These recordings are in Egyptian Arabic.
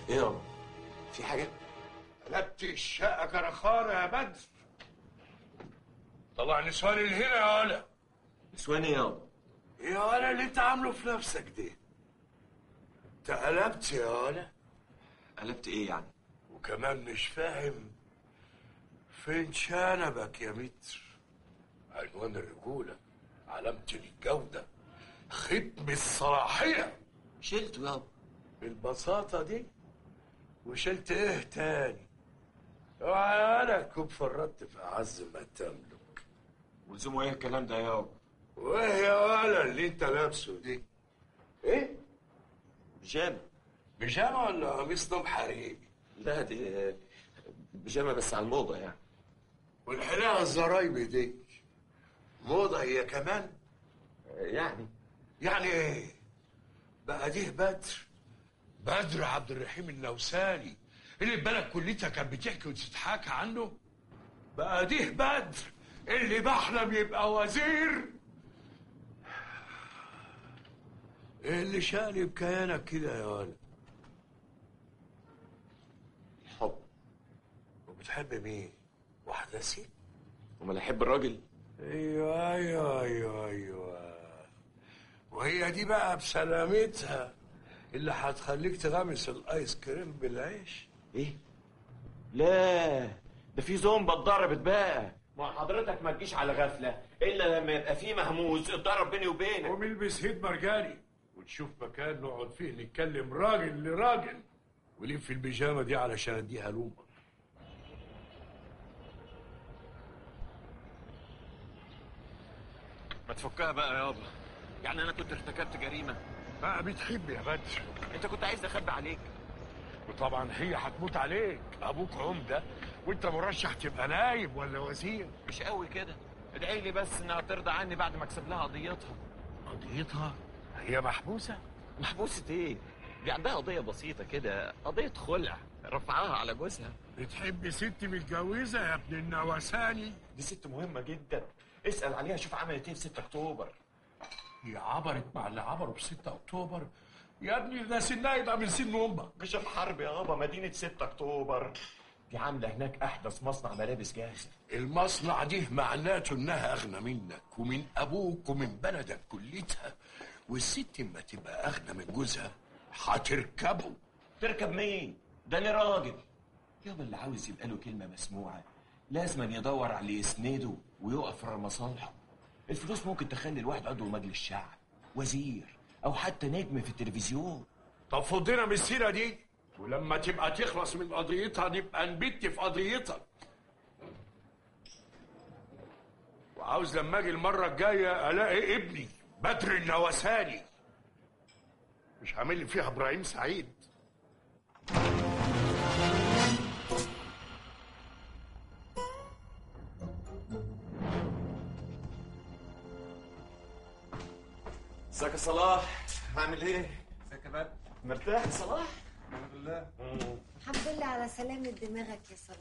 ايه يابا في حاجه قلبت الشقة كرخانة يا بدر طلع نسوان اللي هنا يا ولا نسوان ايه يابا يا ولا اللي انت عامله في نفسك ده انت قلبت يا ولا قلبت ايه يعني وكمان مش فاهم فين شنبك يا متر عنوان الرجولة علامة الجودة ختم الصلاحية شلته يابا بالبساطة دي وشلت ايه تاني اوعى انا تكون فرطت في اعز ما تملك ولزومه ايه الكلام ده يابا وايه يا ولا اللي انت لابسه دي ايه بيجامه بيجامه ولا قميص نوم حريمي لا دي بيجامه بس على الموضه يعني والحلاقه الزرايبي دي موضه هي كمان يعني يعني ايه بقى دي بدر بدر عبد الرحيم النوساني اللي بالك كليتها كانت بتحكي وتتحاكى عنه بقى دي بدر اللي بحلم يبقى وزير ايه اللي شقلب كيانك كده يا ولد حب وبتحب مين واحدة ست امال احب الراجل ايوه ايوه ايوه ايوه وهي دي بقى بسلامتها اللي هتخليك تغمس الايس كريم بالعيش ايه لا ده في زومبا اتضربت بقى ما حضرتك ما تجيش على غفله الا لما يبقى في مهموز اتضرب بيني وبينك قوم البس هيد مرجاني ونشوف مكان نقعد فيه نتكلم راجل لراجل ولف البيجامه دي علشان اديها لومه ما تفكها بقى يابا يعني انا كنت ارتكبت جريمه بقى بتحب يا بدر انت كنت عايز اخبي عليك وطبعا هي هتموت عليك ابوك عمده وانت مرشح تبقى نايب ولا وزير مش قوي كده ادعي لي بس انها ترضى عني بعد ما اكسب لها قضيتها قضيتها هي محبوسه محبوسة ايه؟ دي عندها قضية بسيطة كده قضية خلع رفعها على جوزها بتحب ست متجوزه يا ابن النوساني دي ست مهمة جدا اسأل عليها شوف عملت ايه في 6 اكتوبر هي عبرت مع اللي عبروا في 6 اكتوبر يا ابني ده سنها يبقى من سن امك مش في حرب يابا مدينة 6 اكتوبر دي عاملة هناك احدث مصنع ملابس جاهزة المصنع دي معناته انها اغنى منك ومن ابوك ومن بلدك كلتها والست اما تبقى اغنى من جوزها هتركبه تركب مين؟ ده انا راجل يابا اللي عاوز يبقى له كلمة مسموعة لازم يدور على اللي يسنده ويقف ورا مصالحه الفلوس ممكن تخلي الواحد عضو مجلس شعب وزير او حتى نجم في التلفزيون طب فضينا من السيره دي ولما تبقى تخلص من قضيتها نبقى نبت في قضيتك وعاوز لما اجي المره الجايه الاقي ابني بدر النوساني مش عامل لي فيها ابراهيم سعيد ازيك يا صلاح عامل ايه؟ ازيك يا بدر مرتاح يا صلاح؟ الحمد لله الحمد لله على سلامة دماغك يا صلاح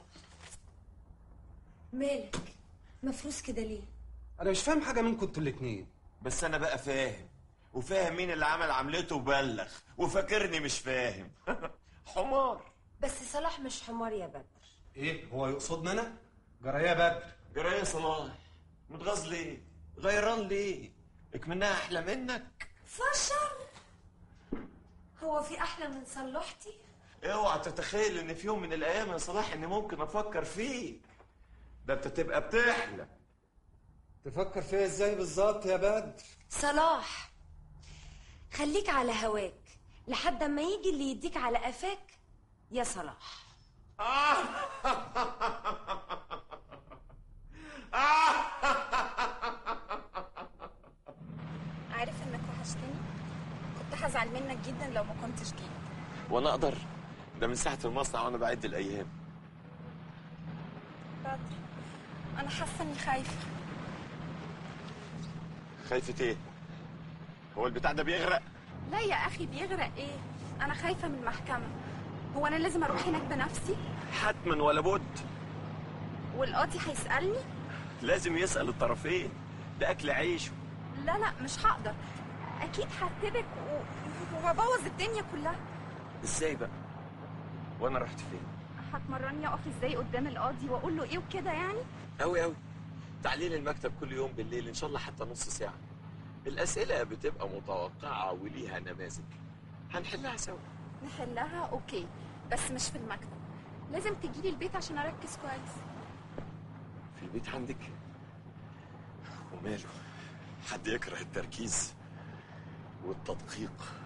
مالك مفروس كده ليه انا مش فاهم حاجه منكم انتوا الاتنين بس انا بقى فاهم وفاهم مين اللي عمل عملته وبلغ وفاكرني مش فاهم حمار بس صلاح مش حمار يا بدر ايه هو يقصدني انا جرى يا بدر جرى إيه يا صلاح متغاظ ليه غيران ليه اكمنها احلى منك فشل هو في احلى من صلحتي اوعى تتخيل ان في يوم من الايام يا صلاح اني ممكن افكر فيك ده انت تبقى بتحلم تفكر فيا ازاي بالظبط يا بدر صلاح خليك على هواك لحد ما يجي اللي يديك على قفاك يا صلاح عارف انك وحشتني كنت هزعل منك جدا لو ما كنتش جيت وانا اقدر ده من ساعه المصنع وانا بعد الايام بدر انا حاسه اني خايفه خايفه ايه هو البتاع ده بيغرق لا يا اخي بيغرق ايه انا خايفه من المحكمه هو انا لازم اروح هناك بنفسي حتما ولا بد والقاضي هيسالني لازم يسال الطرفين ده اكل عيشه لا لا مش هقدر اكيد هرتبك و... وهبوظ الدنيا كلها ازاي بقى وانا رحت فين هتمرني اقف ازاي قدام القاضي واقول له ايه وكده يعني قوي قوي تعليل المكتب كل يوم بالليل ان شاء الله حتى نص ساعه الاسئله بتبقى متوقعه وليها نماذج هنحلها سوا نحلها اوكي بس مش في المكتب لازم تجيلي البيت عشان اركز كويس في البيت عندك وماله حد يكره التركيز والتدقيق